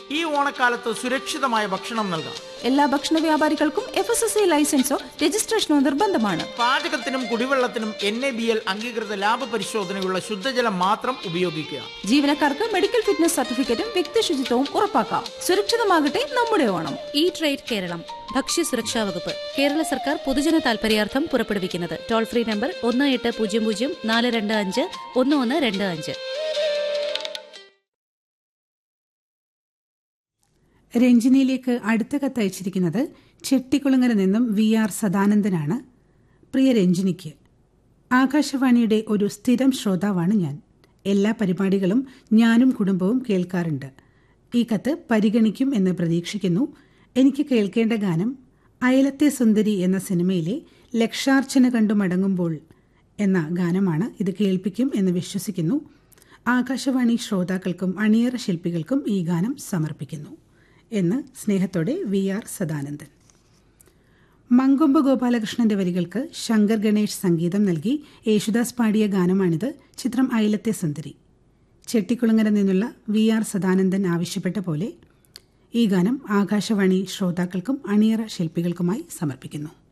ഈ ഓണക്കാലത്ത് സുരക്ഷിതമായ ഭക്ഷണം നൽകാം എല്ലാ ഭക്ഷണ വ്യാപാരികൾക്കും എഫ് എസ് എസ് ഐ ലൈസൻസോ രജിസ്ട്രേഷനോ നിർബന്ധമാണ് പാചകത്തിനും കുടിവെള്ളത്തിനും എൻ എ ബി എൽ അംഗീകൃത ലാഭ പരിശോധനയുള്ള ശുദ്ധജലം മാത്രം ഉപയോഗിക്കുക ജീവനക്കാർക്ക് മെഡിക്കൽ ഫിറ്റ്നസ് സർട്ടിഫിക്കറ്റും വ്യക്തി ശുചിത്വവും ഉറപ്പാക്കാം സുരക്ഷിതമാകട്ടെ നമ്മുടെ ഓണം ഈ ട്രേഡ് കേരളം ഭക്ഷ്യസുരക്ഷാ വകുപ്പ് കേരള സർക്കാർ പൊതുജന താൽപര്യാർത്ഥം പുറപ്പെടുവിക്കുന്നത് ടോൾ ഫ്രീ നമ്പർ ഒന്ന് എട്ട് പൂജ്യം പൂജ്യം നാല് രണ്ട് അഞ്ച് ഒന്ന് ഒന്ന് രണ്ട് അഞ്ച് രഞ്ജിനിയിലേക്ക് അടുത്ത കത്തയച്ചിരിക്കുന്നത് ചെട്ടിക്കുളങ്ങര നിന്നും വി ആർ സദാനന്ദനാണ് പ്രിയ രഞ്ജിനിക്ക് ആകാശവാണിയുടെ ഒരു സ്ഥിരം ശ്രോതാവാണ് ഞാൻ എല്ലാ പരിപാടികളും ഞാനും കുടുംബവും കേൾക്കാറുണ്ട് ഈ കത്ത് പരിഗണിക്കും എന്ന് പ്രതീക്ഷിക്കുന്നു എനിക്ക് കേൾക്കേണ്ട ഗാനം അയലത്തെ സുന്ദരി എന്ന സിനിമയിലെ ലക്ഷാർച്ചന കണ്ടു മടങ്ങുമ്പോൾ എന്ന ഗാനമാണ് ഇത് കേൾപ്പിക്കും എന്ന് വിശ്വസിക്കുന്നു ആകാശവാണി ശ്രോതാക്കൾക്കും അണിയറ ശില്പികൾക്കും ഈ ഗാനം സമർപ്പിക്കുന്നു എന്ന് സ്നേഹത്തോടെ വി ആർ സദാനന്ദൻ മങ്കൊമ്പ് ഗോപാലകൃഷ്ണന്റെ വരികൾക്ക് ശങ്കർ ഗണേഷ് സംഗീതം നൽകി യേശുദാസ് പാടിയ ഗാനമാണിത് ചിത്രം അയലത്തെ സുന്ദരി ചെട്ടിക്കുളങ്ങര നിന്നുള്ള വി ആർ സദാനന്ദൻ ആവശ്യപ്പെട്ട പോലെ ഈ ഗാനം ആകാശവാണി ശ്രോതാക്കൾക്കും അണിയറ ശില്പികൾക്കുമായി സമർപ്പിക്കുന്നു